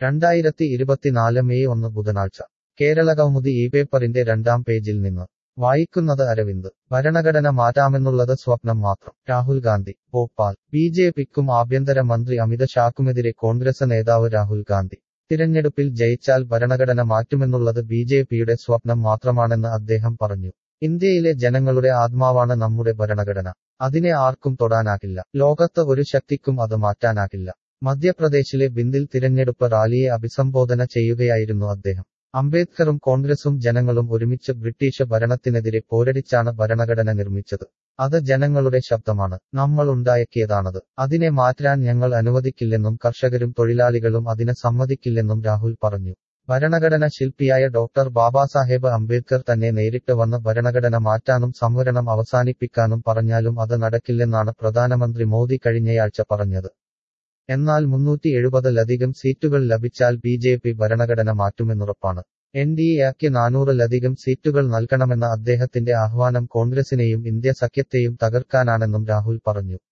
രണ്ടായിരത്തി ഇരുപത്തിനാല് മെയ് ഒന്ന് ബുധനാഴ്ച കേരളകൗമുദി ഈ പേപ്പറിന്റെ രണ്ടാം പേജിൽ നിന്ന് വായിക്കുന്നത് അരവിന്ദ് ഭരണഘടന മാറ്റാമെന്നുള്ളത് സ്വപ്നം മാത്രം രാഹുൽ ഗാന്ധി ഭോപ്പാൽ ബി ജെ പിക്കും ആഭ്യന്തര മന്ത്രി അമിത് ഷാക്കുമെതിരെ കോൺഗ്രസ് നേതാവ് രാഹുൽ ഗാന്ധി തിരഞ്ഞെടുപ്പിൽ ജയിച്ചാൽ ഭരണഘടന മാറ്റുമെന്നുള്ളത് ബി ജെ പിയുടെ സ്വപ്നം മാത്രമാണെന്ന് അദ്ദേഹം പറഞ്ഞു ഇന്ത്യയിലെ ജനങ്ങളുടെ ആത്മാവാണ് നമ്മുടെ ഭരണഘടന അതിനെ ആർക്കും തൊടാനാകില്ല ലോകത്ത് ഒരു ശക്തിക്കും അത് മാറ്റാനാകില്ല മധ്യപ്രദേശിലെ ബിന്ദിൽ തിരഞ്ഞെടുപ്പ് റാലിയെ അഭിസംബോധന ചെയ്യുകയായിരുന്നു അദ്ദേഹം അംബേദ്കറും കോൺഗ്രസും ജനങ്ങളും ഒരുമിച്ച് ബ്രിട്ടീഷ് ഭരണത്തിനെതിരെ പോരടിച്ചാണ് ഭരണഘടന നിർമ്മിച്ചത് അത് ജനങ്ങളുടെ ശബ്ദമാണ് നമ്മൾ ഉണ്ടാക്കിയതാണത് അതിനെ മാറ്റാൻ ഞങ്ങൾ അനുവദിക്കില്ലെന്നും കർഷകരും തൊഴിലാളികളും അതിന് സമ്മതിക്കില്ലെന്നും രാഹുൽ പറഞ്ഞു ഭരണഘടന ശില്പിയായ ഡോക്ടർ ബാബാസാഹേബ് അംബേദ്കർ തന്നെ നേരിട്ട് വന്ന് ഭരണഘടന മാറ്റാനും സംവരണം അവസാനിപ്പിക്കാനും പറഞ്ഞാലും അത് നടക്കില്ലെന്നാണ് പ്രധാനമന്ത്രി മോദി കഴിഞ്ഞയാഴ്ച പറഞ്ഞത് എന്നാൽ മുന്നൂറ്റി എഴുപതിലധികം സീറ്റുകൾ ലഭിച്ചാൽ ബി ജെ പി ഭരണഘടന മാറ്റുമെന്നുറപ്പാണ് എൻ ഡി എക്ക് നാനൂറിലധികം സീറ്റുകൾ നൽകണമെന്ന അദ്ദേഹത്തിന്റെ ആഹ്വാനം കോൺഗ്രസിനെയും ഇന്ത്യ സഖ്യത്തെയും തകർക്കാനാണെന്നും രാഹുൽ പറഞ്ഞു